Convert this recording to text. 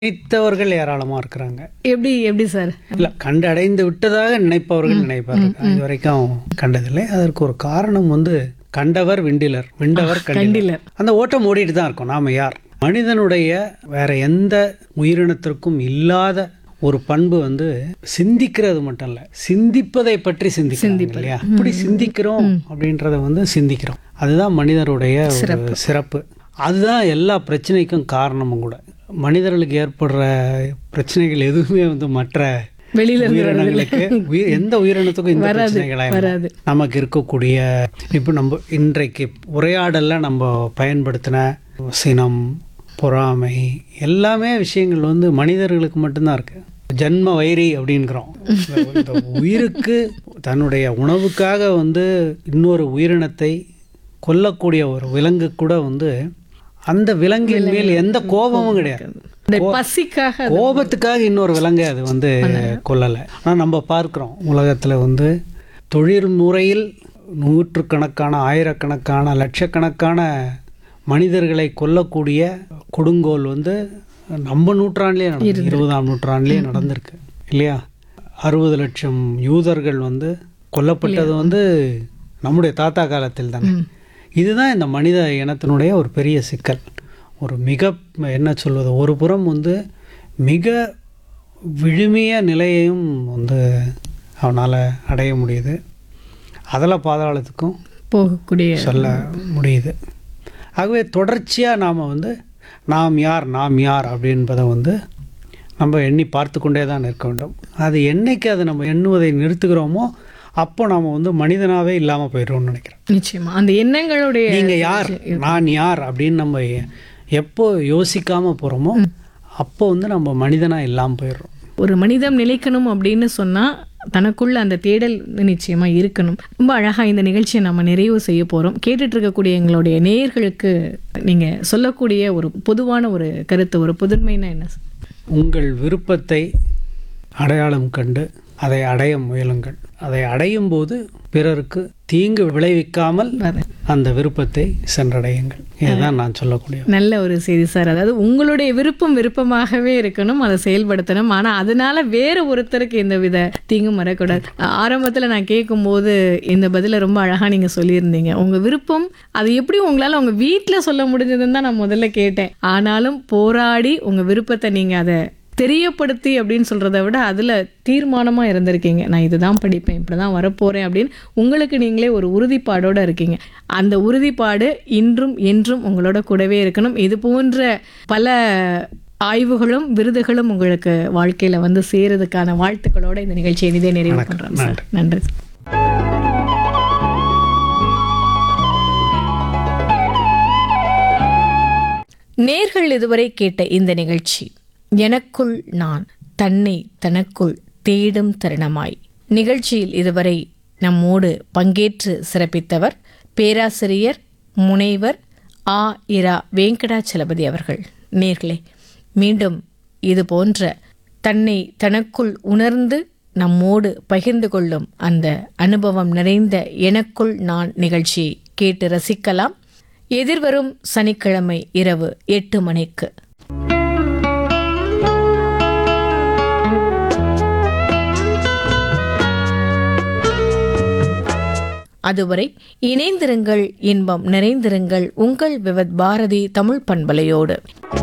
நினைத்தவர்கள் ஏராளமா இருக்கிறாங்க எப்படி எப்படி சார் இல்ல கண்டடைந்து விட்டதாக நினைப்பவர்கள் நினைப்பார்கள் இது வரைக்கும் கண்டதில்லை அதற்கு ஒரு காரணம் வந்து கண்டவர் விண்டிலர் விண்டவர் கண்டிலர் கண்டிலர் அந்த ஓட்டம் ஓடிட்டு தான் இருக்கும் நாம யார் மனிதனுடைய வேற எந்த உயிரினத்திற்கும் இல்லாத ஒரு பண்பு வந்து சிந்திக்கிறது மட்டும் இல்ல சிந்திப்பதை பற்றி சிந்திக்கிறாங்க இல்லையா இப்படி சிந்திக்கிறோம் அப்படின்றத வந்து சிந்திக்கிறோம் அதுதான் மனிதருடைய ஒரு சிறப்பு அதுதான் எல்லா பிரச்சனைக்கும் காரணமும் கூட மனிதர்களுக்கு ஏற்படுற பிரச்சனைகள் எதுவுமே வந்து மற்ற வெளியில இருந்து உயிரினங்களுக்கு உயிர் எந்த உயிரினத்துக்கும் இந்த பிரச்சனைகளா இல்லை. வராது நமக்கு இருக்கக்கூடிய இப்போ நம்ம இன்றைக்கு உரையாடல்ல நம்ம பயன்படுத்தின சினம் பொறாமை எல்லாமே விஷயங்கள் வந்து மனிதர்களுக்கு மட்டும்தான் இருக்கு ஜன்ம வைரி அப்படிங்கிறோம் இந்த- இந்த உயிருக்கு தன்னுடைய உணவுக்காக வந்து இன்னொரு உயிரினத்தை கொல்லக்கூடிய ஒரு விலங்கு கூட வந்து அந்த விலங்கின் மேல் எந்த கோபமும் கிடையாது இந்த பசிக்காக கோபத்துக்காக இன்னொரு விலங்கை அது வந்து கொல்லலை ஆனால் நம்ம பார்க்குறோம் உலகத்தில் வந்து தொழில் முறையில் நூற்றுக்கணக்கான ஆயிரக்கணக்கான லட்சக்கணக்கான மனிதர்களை கொல்லக்கூடிய கொடுங்கோல் வந்து நம்ம நூற்றாண்டிலே நடந்து இருபதாம் நூற்றாண்டிலே நடந்திருக்கு இல்லையா அறுபது லட்சம் யூதர்கள் வந்து கொல்லப்பட்டது வந்து நம்முடைய தாத்தா காலத்தில் தானே இதுதான் இந்த மனித இனத்தினுடைய ஒரு பெரிய சிக்கல் ஒரு மிக என்ன சொல்வது ஒரு புறம் வந்து மிக விழுமிய நிலையையும் வந்து அவனால் அடைய முடியுது அதில் பாதாளத்துக்கும் போகக்கூடிய சொல்ல முடியுது ஆகவே தொடர்ச்சியாக நாம் வந்து நாம் யார் நாம் யார் அப்படின்பதை வந்து நம்ம எண்ணி பார்த்து கொண்டே தான் இருக்க வேண்டும் அது என்னைக்கு அதை நம்ம எண்ணுவதை நிறுத்துகிறோமோ அப்போ நாம் வந்து மனிதனாகவே இல்லாமல் போயிடுறோம்னு நினைக்கிறேன் நிச்சயமா அந்த எண்ணங்களுடைய நீங்கள் யார் நான் யார் அப்படின்னு நம்ம எ- எப்போ யோசிக்காமல் போகிறோமோ அப்போ வந்து நம்ம மனிதனாக இல்லாமல் போயிடுறோம் ஒரு மனிதம் நிலைக்கணும் அப்படின்னு சொன்னா தனக்குள்ள அந்த தேடல் நிச்சயமா இருக்கணும் ரொம்ப அழகா இந்த நிகழ்ச்சியை நம்ம நிறைவு செய்ய போறோம் கேட்டுட்டு இருக்கக்கூடிய எங்களுடைய நேயர்களுக்கு நீங்க சொல்லக்கூடிய ஒரு பொதுவான ஒரு கருத்து ஒரு புதுமைன்னா என்ன சார்? உங்கள் விருப்பத்தை அடையாளம் கண்டு அதை அடைய முயலுங்கள் அதை அடையும் போது பிறருக்கு தீங்கு விளைவிக்காமல் அது அந்த விருப்பத்தை சென்றடையுங்கள் இதுதான் நான் சொல்லக்கூடிய நல்ல ஒரு செய்தி சார் அதாவது உங்களுடைய விருப்பம் விருப்பமாகவே இருக்கணும் அதை செயல்படுத்தணும் ஆனா அதனால வேற ஒருத்தருக்கு எந்த வித தீங்கும் வரக்கூடாது ஆரம்பத்துல நான் கேட்கும்போது இந்த பதில ரொம்ப அழகா நீங்க சொல்லியிருந்தீங்க உங்க விருப்பம் அது எப்படி உங்களால உங்க வீட்ல சொல்ல முடிஞ்சதுன்னு தான் நான் முதல்ல கேட்டேன் ஆனாலும் போராடி உங்க விருப்பத்தை நீங்க அதை தெரியப்படுத்தி அப்படின்னு சொல்றதை விட அதுல தீர்மானமா இருந்திருக்கீங்க நான் இதுதான் படிப்பேன் இப்படிதான் வரப்போறேன் அப்படின்னு உங்களுக்கு நீங்களே ஒரு உறுதிப்பாடோட இருக்கீங்க அந்த உறுதிப்பாடு இன்றும் என்றும் உங்களோட கூடவே இருக்கணும் இது போன்ற பல ஆய்வுகளும் விருதுகளும் உங்களுக்கு வாழ்க்கையில வந்து சேருறதுக்கான வாழ்த்துக்களோட இந்த நிகழ்ச்சியை இதே நிறைவு பண்றோம் சார் நன்றி சார். நேர்கள் இதுவரை கேட்ட இந்த நிகழ்ச்சி எனக்குள் நான் தன்னை தனக்குள் தேடும் தருணமாய் நிகழ்ச்சியில் இதுவரை நம்மோடு பங்கேற்று சிறப்பித்தவர் பேராசிரியர் முனைவர் ஆ இரா வெங்கடாச்சலபதி அவர்கள் நேர்களே மீண்டும் இது போன்ற தன்னை தனக்குள் உணர்ந்து நம்மோடு பகிர்ந்து கொள்ளும் அந்த அனுபவம் நிறைந்த எனக்குள் நான் நிகழ்ச்சியை கேட்டு ரசிக்கலாம் எதிர்வரும் சனிக்கிழமை இரவு எட்டு மணிக்கு அதுவரை இணைந்திருங்கள் இன்பம் நிறைந்திருங்கள் உங்கள் விவத் பாரதி தமிழ் பண்பலையோடு